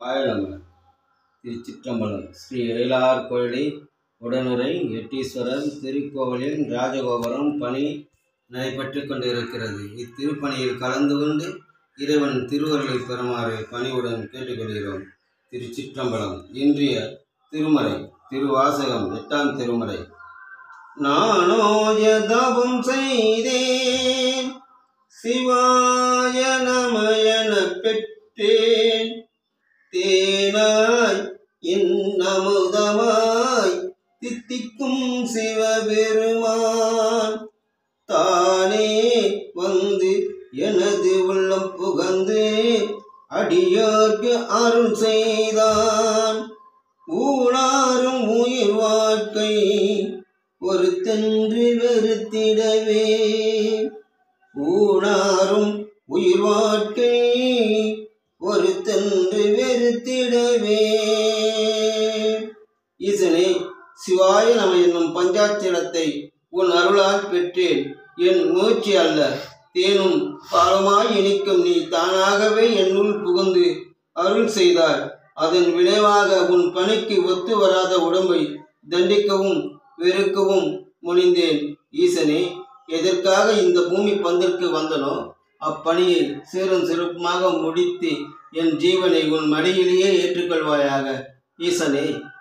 ஆயனம திருச்சிற்றம்பலம் ஸ்ரீ எழிலார் கோயிலை உடனுரை எட்டீஸ்வரர் திருக்கோவிலில் ராஜகோபுரம் பணி நடைபெற்று கொண்டிருக்கிறது இத்திருப்பணியில் கலந்து கொண்டு இறைவன் திருவருளை பெறுமாறு பணிவுடன் கேட்டுக்கொள்கிறோம் திருச்சிற்றம்பலம் இன்றைய திருமறை திருவாசகம் எட்டாம் திருமறை நானோ யதபம் செய்தேன் சிவாய நமயன பெற்றேன் தேனாய் இன்னமுதமாய் தித்திக்கும் சிவபெருமான் தானே வந்து எனது உள்ளம் புகந்து அடியோர்க்கு அருள் செய்தான் ஊழாரும் உயிர் வாழ்க்கை ஒரு தென்று வெறுத்திடவே ஊழாரும் உயிர் வாழ்க்கை ஒரு தென்று வெறுத்திடவே ஈசனே சிவாய நம என்னும் பஞ்சாட்சரத்தை உன் அருளால் பெற்றேன் என் முயற்சி அல்ல தேனும் பாலமாய் இனிக்கும் நீ தானாகவே என்னுள் புகுந்து அருள் செய்தாய் அதன் விளைவாக உன் பணிக்கு ஒத்து வராத உடம்பை தண்டிக்கவும் வெறுக்கவும் முனிந்தேன் ஈசனே எதற்காக இந்த பூமி பந்திற்கு வந்தனோ அப்பணியை சீரும் சிறப்புமாக முடித்து என் ஜீவனை உன் மடியிலேயே ஏற்றுக்கொள்வாயாக ஈசனே